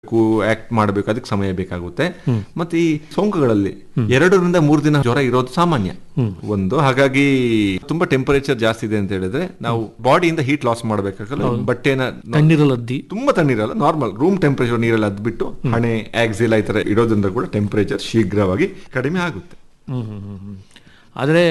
Act ಮಾಡಬೇಕು ಅದಕ್ಕೆ ಸಮಯ ಬೇಕಾಗುತ್ತೆ ಮತ್ತೆ ಈ ಸೋಂಕುಗಳಲ್ಲಿ ಎರಡರಿಂದ ಮೂರು ದಿನ ಜ್ವರ ಇರೋದು ಸಾಮಾನ್ಯ ಒಂದು ಹಾಗಾಗಿ ತುಂಬಾ ಟೆಂಪರೇಚರ್ ಜಾಸ್ತಿ ಇದೆ ಅಂತ ಹೇಳಿದ್ರೆ ನಾವು ಬಾಡಿಯಿಂದ ಹೀಟ್ ಲಾಸ್ ಮಾಡಬೇಕಾಗಲ್ಲ ಬಟ್ಟೆನ ತಣ್ಣೀರಲ್ಲದ್ದಿ ತುಂಬಾ ತಣ್ಣೀರಲ್ಲ ನಾರ್ಮಲ್ ರೂಮ್ ಟೆಂಪರೇಚರ್ ನೀರಲ್ಲಿ ಅದ್ಬಿಟ್ಟು ಹಣೆ ಆಕ್ಸಿಲ್ ಈ ತರ ಇಡೋದ್ರಿಂದ ಕೂಡ ಟೆಂಪರೇಚರ್ ಶೀಘ್ರವಾಗಿ ಕಡಿಮೆ ಆಗುತ್ತೆ ಹ್ಮ್ ಹ್ಮ್ ಹ್ಮ್ ಹ್ಮ್. ಆದರೆ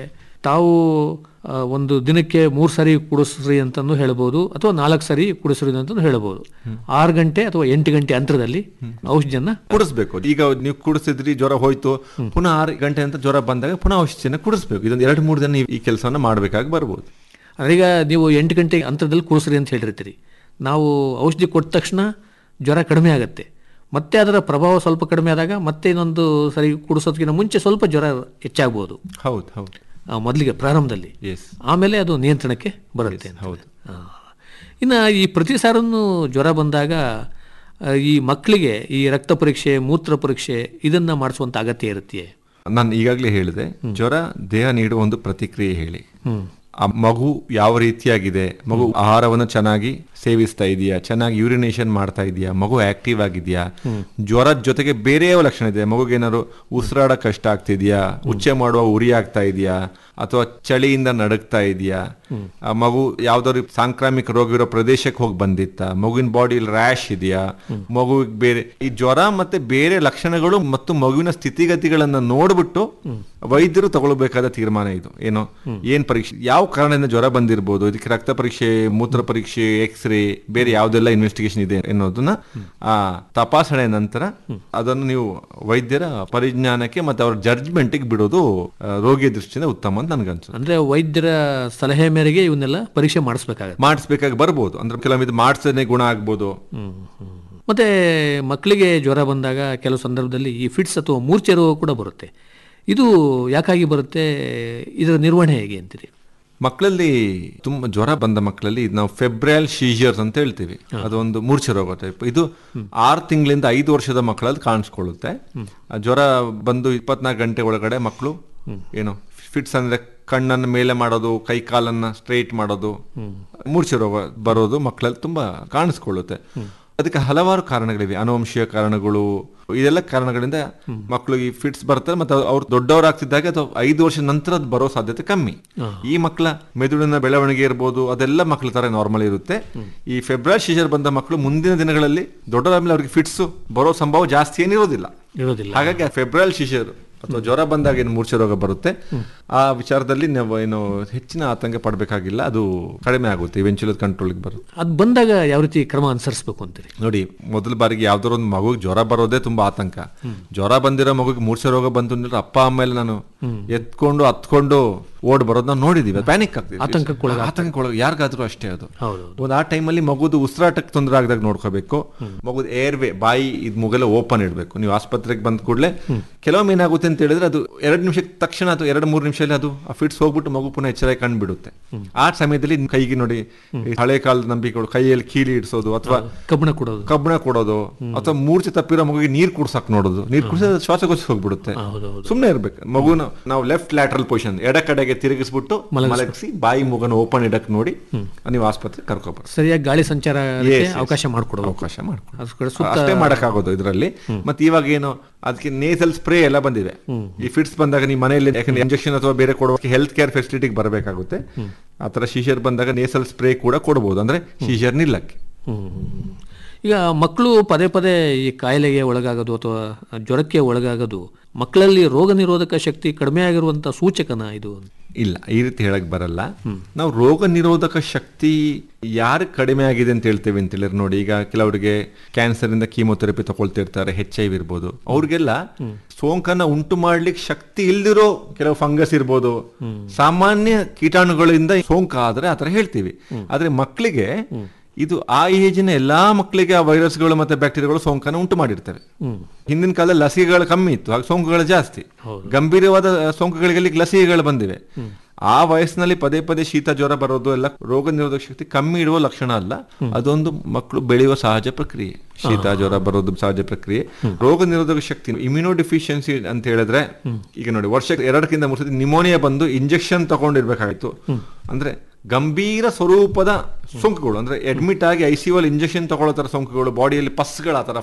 ತಾವು ಆ, ಒಂದು ದಿನಕ್ಕೆ ಮೂರು ಸಾರಿ ಕುಡಿಸ್ರಿ ಅಂತಂದು ಹೇಳ್ಬೋದು ಅಥವಾ ನಾಲ್ಕು ಸಾರಿ ಕುಡಿಸ್ರಿ ಅಂತಂದು ಹೇಳ್ಬೋದು ಆರು ಗಂಟೆ ಅಥವಾ ಎಂಟು ಗಂಟೆ ಅಂತರದಲ್ಲಿ ಔಷಧಿಯನ್ನ ಕುಡಿಸ್ಬೇಕು ಈಗ ನೀವು ಕುಡಿಸಿದ್ರಿ ಜ್ವರ ಹೋಯ್ತು ಪುನಃ ಆರು ಗಂಟೆ ಅಂತ ಜ್ವರ ಬಂದಾಗ ಪುನಃ ಔಷಧಿನ ಕುಡಿಸ್ಬೇಕು ಇದೊಂದು ಎರಡು ಮೂರು ದಿನ ನೀವು ಈ ಕೆಲಸವನ್ನ ಮಾಡಬೇಕಾಗಿ ಬರ್ಬೋದು ಅಂದ್ರೆ ಈಗ ನೀವು ಎಂಟು ಗಂಟೆ ಅಂತರದಲ್ಲಿ ಕುಡಿಸ್ರಿ ಅಂತ ಹೇಳಿರ್ತೀರಿ ನಾವು ಔಷಧಿ ಕೊಟ್ಟ ತಕ್ಷಣ ಜ್ವರ ಕಡಿಮೆ ಆಗುತ್ತೆ ಮತ್ತೆ ಅದರ ಪ್ರಭಾವ ಸ್ವಲ್ಪ ಕಡಿಮೆ ಆದಾಗ ಮತ್ತೆ ಇನ್ನೊಂದು ಸರಿ ಕುಡಿಸೋದಕ್ಕಿಂತ ಮುಂಚೆ ಸ್ವಲ್ಪ ಜ್ವರ ಹೆಚ್ಚಾಗ್ಬೋದು ಹೌದು ಹೌದು ಆ, ಮೊದಲಿಗೆ ಪ್ರಾರಂಭದಲ್ಲಿ ಎಸ್ ಆಮೇಲೆ ಅದು ನಿಯಂತ್ರಣಕ್ಕೆ ಬರುತ್ತೆ ಅಂತ. ಹೌದು ಆ. ಇನ್ನು ಈ ಪ್ರತಿ ಸಾರನ್ನು ಜ್ವರ ಬಂದಾಗ ಆ, ಈ ಮಕ್ಕಳಿಗೆ ಈ ರಕ್ತ ಪರೀಕ್ಷೆ ಮೂತ್ರ ಪರೀಕ್ಷೆ ಇದನ್ನ ಮಾಡಿಸುವಂತ ಅಗತ್ಯ ಇರುತ್ತೆ ನಾನು ಈಗಾಗಲೇ ಹೇಳಿದೆ ಜ್ವರ ದೇಹ ನೀಡುವ ಒಂದು ಪ್ರತಿಕ್ರಿಯೆ ಹೇಳಿ ಆ ಮಗು ಯಾವ ರೀತಿಯಾಗಿದೆ ಮಗು ಆಹಾರವನ್ನು ಚೆನ್ನಾಗಿ ಸೇವಿಸ್ತಾ ಇದೆಯಾ ಚೆನ್ನಾಗಿ ಯೂರಿನೇಷನ್ ಮಾಡ್ತಾ ಇದೆಯಾ ಮಗು ಆಕ್ಟಿವ್ ಆಗಿದೆಯಾ ಜ್ವರದ ಜೊತೆಗೆ ಬೇರೆ ಯಾವ ಲಕ್ಷಣ ಇದೆ ಮಗುಗೆ ಏನಾದ್ರು ಉಸಿರಾಡ ಕಷ್ಟ ಆಗ್ತಿದ್ಯಾ ಉಚ್ಚೆ ಮಾಡುವ ಉರಿ ಆಗ್ತಾ ಇದೆಯಾ ಅಥವಾ ಚಳಿಯಿಂದ ನಡುಗ್ತಾ ಇದೆಯಾ ಆ ಮಗು ಯಾವ್ದಾದ್ರು ಸಾಂಕ್ರಾಮಿಕ ರೋಗ ಇರೋ ಪ್ರದೇಶಕ್ಕೆ ಹೋಗಿ ಬಂದಿತ್ತ ಮಗುವಿನ ಬಾಡಿಯಲ್ಲಿ ರ್ಯಾಶ್ ಇದೆಯಾ ಮಗುವಿಗೆ ಬೇರೆ ಈ ಜ್ವರ ಮತ್ತೆ ಬೇರೆ ಲಕ್ಷಣಗಳು ಮತ್ತು ಮಗುವಿನ ಸ್ಥಿತಿಗತಿಗಳನ್ನ ನೋಡ್ಬಿಟ್ಟು ವೈದ್ಯರು ತಗೊಳ್ಬೇಕಾದ ತೀರ್ಮಾನ ಇದು ಏನು ಏನ್ ಪರೀಕ್ಷೆ ಯಾವ ಕಾರಣದಿಂದ ಜ್ವರ ಬಂದಿರಬಹುದು ಇದಕ್ಕೆ ರಕ್ತ ಪರೀಕ್ಷೆ ಮೂತ್ರ ಪರೀಕ್ಷೆ ಎಕ್ಸ್ರೇ ಬೇರೆ ಯಾವ್ದೆಲ್ಲ ಇನ್ವೆಸ್ಟಿಗೇಷನ್ ಇದೆ ಅನ್ನೋದನ್ನ ಆ ತಪಾಸಣೆ ನಂತರ ಅದನ್ನು ನೀವು ವೈದ್ಯರ ಪರಿಜ್ಞಾನಕ್ಕೆ ಮತ್ತೆ ಅವರ ಜಡ್ಜ್ಮೆಂಟ್ಗೆ ಬಿಡೋದು ಆ, ರೋಗಿಯ ದೃಷ್ಟಿಯಿಂದ ಉತ್ತಮ ಅಂತ ನನ್ಗನ್ಸುತ್ತೆ ಅಂದ್ರೆ ವೈದ್ಯರ ಸಲಹೆ ಮೇರೆಗೆ ಇವನ್ನೆಲ್ಲ ಪರೀಕ್ಷೆ ಮಾಡಿಸ್ಬೇಕಾಗತ್ತೆ ಮಾಡಿಸ್ಬೇಕಾಗಿ ಬರ್ಬೋದು ಅಂದ್ರೆ ಕೆಲವೊಮ್ಮೆ ಇದು ಮಾಡಿಸದೇ ಗುಣ ಆಗ್ಬೋದು ಮತ್ತೆ ಮಕ್ಕಳಿಗೆ ಜ್ವರ ಬಂದಾಗ ಕೆಲವು ಸಂದರ್ಭದಲ್ಲಿ ಈ ಫಿಟ್ಸ್ ಅಥವಾ ಮೂರ್ಛೆ ರೋಗ ಕೂಡ ಬರುತ್ತೆ ಇದು ಯಾಕಾಗಿ ಬರುತ್ತೆ ಇದರ ನಿರ್ವಹಣೆ ಹೇಗೆ ಅಂತೀರಿ ಮಕ್ಕಳಲ್ಲಿ ತುಂಬಾ ಜ್ವರ ಬಂದ ಮಕ್ಕಳಲ್ಲಿ ಇದು ನಾವು ಫೆಬ್ರಲ್ ಶೀಜರ್ಸ್ ಅಂತ ಹೇಳ್ತೀವಿ ಅದೊಂದು ಮೂರ್ಛೆ ರೋಗ ಟೈಪ್ ಇದು ಆರು ತಿಂಗಳಿಂದ ಐದು ವರ್ಷದ ಮಕ್ಕಳಲ್ಲಿ ಕಾಣಿಸ್ಕೊಳ್ಳುತ್ತೆ ಆ ಜ್ವರ ಬಂದು ಇಪ್ಪತ್ನಾಲ್ಕು ಗಂಟೆ ಒಳಗಡೆ ಮಕ್ಕಳು ಏನು ಫಿಟ್ಸ್ ಅಂದ್ರೆ ಕಣ್ಣನ್ನು ಮೇಲೆ ಮಾಡೋದು ಕೈ ಕಾಲನ್ನ ಸ್ಟ್ರೈಟ್ ಮಾಡೋದು ಮೂರ್ಛೆ ರೋಗ ಬರೋದು ಮಕ್ಕಳಲ್ಲಿ ತುಂಬಾ ಕಾಣಿಸ್ಕೊಳ್ಳುತ್ತೆ ಅದಕ್ಕೆ ಹಲವಾರು ಕಾರಣಗಳಿವೆ ಅನುವಂಶೀಯ ಕಾರಣಗಳು ಇದೆಲ್ಲ ಕಾರಣಗಳಿಂದ ಮಕ್ಕಳು ಈ ಫಿಟ್ಸ್ ಬರ್ತಾರೆ ಮತ್ತೆ ಅವ್ರು ದೊಡ್ಡವರಾಗ್ತಿದ್ದಾಗ ಅಥವಾ ಐದು ವರ್ಷದ ನಂತರ ಅದು ಬರೋ ಸಾಧ್ಯತೆ ಕಮ್ಮಿ ಈ ಮಕ್ಕಳ ಮೆದುಳಿನ ಬೆಳವಣಿಗೆ ಇರ್ಬೋದು ಅದೆಲ್ಲ ಮಕ್ಕಳ ತರ ನಾರ್ಮಲ್ ಇರುತ್ತೆ ಈ ಫೆಬ್ರವರಿ ಸೀಜರ್ ಬಂದ ಮಕ್ಕಳು ಮುಂದಿನ ದಿನಗಳಲ್ಲಿ ದೊಡ್ಡದಾದ್ಮೇಲೆ ಅವ್ರಿಗೆ ಫಿಟ್ಸ್ ಬರೋ ಸಂಭವ ಜಾಸ್ತಿ ಏನಿರೋದಿಲ್ಲ ಇರೋದಿಲ್ಲ ಹಾಗಾಗಿ ಆ ಫೆಬ್ರವರಿ ಸೀಜರ್ ಅಥವಾ ಜ್ವರ ಬಂದಾಗ ಏನು ಮೂರ್ಛೆ ರೋಗ ಬರುತ್ತೆ ಆ ವಿಚಾರದಲ್ಲಿ ನಾವು ಏನು ಹೆಚ್ಚಿನ ಆತಂಕ ಪಡಬೇಕಾಗಿಲ್ಲ ಅದು ಕಡಿಮೆ ಆಗುತ್ತೆ ಇವೆಂಚುಯಲ್ ಕಂಟ್ರೋಲ್ಗೆ ಬರುತ್ತೆ ಅದು ಬಂದಾಗ ಯಾವ ರೀತಿ ಕ್ರಮ ಅನುಸರಿಸಬೇಕು ಅಂತೀರಿ ನೋಡಿ ಮೊದಲ ಬಾರಿಗೆ ಯಾವ್ದಾರ ಒಂದು ಮಗುಗೆ ಜ್ವರ ಬರೋದೇ ತುಂಬಾ ಆತಂಕ ಜ್ವರ ಬಂದಿರೋ ಮಗುಗೆ ಮೂರ್ಛೆ ರೋಗ ಬಂತು ಅಂದ್ರೆ ಅಪ್ಪ ಅಮ್ಮ ಎಲ್ಲ ನಾನು ಎತ್ಕೊಂಡು ಹತ್ಕೊಂಡು ಓಡ್ ಬರೋದ್ ನಾವು ನೋಡಿದೀವಿ ಪ್ಯಾನಿಕ್ ಆಗ್ತಿದೆ ಆತಂಕಕ್ಕೊಳಗ- ಆತಂಕಕ್ಕೊಳಗ ಯಾರಿಗಾದ್ರೂ ಅಷ್ಟೇ ಅದು ಹೌದು ಒಂದು ಆ ಟೈಮಲ್ಲಿ ಮಗುದು ಉಸಿರಾಟಕ್ಕೆ ತೊಂದರೆ ಆಗದಾಗ ನೋಡ್ಕೋಬೇಕು ಮಗುದು ಏರ್ವೇ ಬಾಯಿ ಇದ್ ಮುಗೆಲ್ಲ ಓಪನ್ ಇಡಬೇಕು ನೀವು ಆಸ್ಪತ್ರೆಗೆ ಬಂದ ಕೂಡಲೇ ಕೆಲವೊಮ್ಮೆ ಏನಾಗುತ್ತೆ ಅಂತ ಹೇಳಿದ್ರೆ ಅದು ಎರಡು ನಿಮಿಷಕ್ಕೆ ತಕ್ಷಣ ಅಥವಾ ಎರಡು ಮೂರು ನಿಮಿಷದಲ್ಲಿ ಅದು ಆ ಫಿಟ್ಸ್ ಹೋಗ್ಬಿಟ್ಟು ಮಗು ಪುನಃ ಎಚ್ಚರ ಕಂಡುಬಿಡುತ್ತೆ ಆ ಸಮಯದಲ್ಲಿ ನಿಮ್ ಕೈಗೆ ನೋಡಿ ಈ ಹಳೆ ಕಾಲದ ನಂಬಿಕೆಗಳು ಕೈಯಲ್ಲಿ ಕೀಲಿ ಇಡಿಸೋದು ಅಥವಾ ಕಬ್ಬಣ ಕೊಡೋದು ಕಬ್ಬಣ ಕೊಡೋದು ಅಥವಾ ಮೂರ್ಛೆ ತಪ್ಪಿರೋ ಮಗುಗೆ ನೀರ್ ಕುಡ್ಸಕ್ ನೋಡೋದು ನೀರ್ ಕುಡಿಸಿದ್ರೆ ಶ್ವಾಸಕೋಶ ಹೋಗ್ಬಿಡುತ್ತೆ ಹೌದು ಹೌದು ಸುಮ್ಮನೆ ಇರ್ಬೇಕು ಮಗುನ ನಾವು ಲೆಫ್ಟ್ ಲ್ಯಾಟ್ರಲ್ ಪೊಸಿಷನ್ ಎಡ ಕಡೆಗೆ ತಿರುಗಿಸ್ಬಿಟ್ಟು ಮಲಗಿಸಿ ಬಾಯಿ ಮುಗನ ಓಪನ್ ಇಡಕ್ ನೋಡಿ ನೀವು ಆಸ್ಪತ್ರೆ ಕರ್ಕೊಬರ್ತೀವಿ ಸರಿಯಾಗಿ ಗಾಳಿ ಸಂಚಾರ Yes, yes. ಅವಕಾಶ ಮಾಡಿಕೊಡೋದು ಅವಕಾಶ ಮಾಡ್ಕೊಂಡು ಅದ್ರ ಕಡೆ ಸುತ್ತ ಅಷ್ಟೇ ಮಾಡಕ್ಕಾಗೋದು ಇದರಲ್ಲಿ ಮತ್ತೆ ಇವಾಗ ಏನು ಅದಕ್ಕೆ ನೇಸಲ್ ಸ್ಪ್ರೇ ಎಲ್ಲ ಬಂದಿದೆ ಈ ಫಿಟ್ಸ್ ಬಂದಾಗ ನೀವು ಮನೆಯಲ್ಲಿ ಯಾಕಂದ್ರೆ ಇಂಜೆಕ್ಷನ್ ಅಥವಾ ಬೇರೆ ಕೊಡುವ ಹೆಲ್ತ್ ಕೇರ್ ಫೆಸಿಲಿಟಿಗೆ ಬರಬೇಕಾಗುತ್ತೆ ಆ ತರ ಶೀಶರ್ ಬಂದಾಗ ನೇಸಲ್ ಸ್ಪ್ರೇ ಕೂಡ ಕೊಡಬಹುದು ಅಂದ್ರೆ ಶೀಶರ್ ನಿಲ್ಲಕ್ಕೆ ಹ್ಮ್. ಈಗ ಮಕ್ಕಳು ಪದೇ ಪದೇ ಈ ಕಾಯಿಲೆಗೆ ಒಳಗಾಗೋದು ಅಥವಾ ಜ್ವರಕ್ಕೆ ಒಳಗಾಗೋದು ಮಕ್ಕಳಲ್ಲಿ ರೋಗ ನಿರೋಧಕ ಶಕ್ತಿ ಕಡಿಮೆ ಆಗಿರುವಂತ ಸೂಚಕನ ಇದು ಇಲ್ಲ ಈ ರೀತಿ ಹೇಳಕ್ ಬರಲ್ಲ ನಾವು ರೋಗ ನಿರೋಧಕ ಶಕ್ತಿ ಯಾರು ಕಡಿಮೆ ಆಗಿದೆ ಅಂತ ಹೇಳ್ತೇವೆ ಅಂತ ಹೇಳಿದ್ರೆ ನೋಡಿ ಈಗ ಕೆಲವರಿಗೆ ಕ್ಯಾನ್ಸರ್ ಇಂದ ಕೀಮೋಥೆರಪಿ ತಗೊಳ್ತಿರ್ತಾರೆ ಹೆಚ್ ಐ ವಿ ಇರ್ಬೋದು ಅವ್ರಿಗೆಲ್ಲ ಸೋಂಕನ್ನ ಉಂಟು ಮಾಡ್ಲಿಕ್ಕೆ ಶಕ್ತಿ ಇಲ್ದಿರೋ ಕೆಲವು ಫಂಗಸ್ ಇರ್ಬೋದು ಸಾಮಾನ್ಯ ಕೀಟಾಣುಗಳಿಂದ ಸೋಂಕ ಆದ್ರೆ ಆತರ ಹೇಳ್ತೀವಿ ಆದ್ರೆ ಮಕ್ಕಳಿಗೆ ಇದು ಆ ಏಜಿನ ಎಲ್ಲಾ ಮಕ್ಕಳಿಗೆ ಆ ವೈರಸ್ಗಳು ಮತ್ತೆ ಬ್ಯಾಕ್ಟೀರಿಯಾಗಳು ಸೋಂಕನ್ನು ಉಂಟು ಮಾಡಿರ್ತವೆ ಹಿಂದಿನ ಕಾಲದಲ್ಲಿ ಲಸಿಕೆಗಳು ಕಮ್ಮಿ ಇತ್ತು ಹಾಗೆ ಸೋಂಕುಗಳು ಜಾಸ್ತಿ ಗಂಭೀರವಾದ ಸೋಂಕುಗಳಿಗೆ ಇಲ್ಲಿ ಲಸಿಕೆಗಳು ಬಂದಿವೆ ಆ ವಯಸ್ಸಿನಲ್ಲಿ ಪದೇ ಪದೇ ಶೀತ ಜ್ವರ ಬರೋದು ಎಲ್ಲ ರೋಗ ನಿರೋಧಕ ಶಕ್ತಿ ಕಮ್ಮಿ ಇಡುವ ಲಕ್ಷಣ ಅಲ್ಲ ಅದೊಂದು ಮಕ್ಕಳು ಬೆಳೆಯುವ ಸಹಜ ಪ್ರಕ್ರಿಯೆ ಶೀತ ಜ್ವರ ಬರೋದು ಸಹಜ ಪ್ರಕ್ರಿಯೆ ರೋಗ ನಿರೋಧಕ ಶಕ್ತಿ ಇಮ್ಯುನೋ ಡಿಫಿಷಿಯನ್ಸಿ ಅಂತ ಹೇಳಿದ್ರೆ ಈಗ ನೋಡಿ ವರ್ಷಕ್ಕೆ ಎರಡಕ್ಕಿಂತ ಮೂರು ಸತಿ ನಿಮೋನಿಯಾ ಬಂದು ಇಂಜೆಕ್ಷನ್ ತಗೊಂಡಿರ್ಬೇಕಾಯ್ತು ಅಂದ್ರೆ ಗಂಭೀರ ಸ್ವರೂಪದ ಸೋಂಕುಗಳು ಅಂದ್ರೆ ಅಡ್ಮಿಟ್ ಆಗಿ ಐ ಸಿ ಇಂಜೆಕ್ಷನ್ ತಗೊಳ್ಳೋ ತರ ಸೋಂಕುಗಳು ಬಾಡಿಯಲ್ಲಿ ಪಸ್ಗಳ ಆ ತರ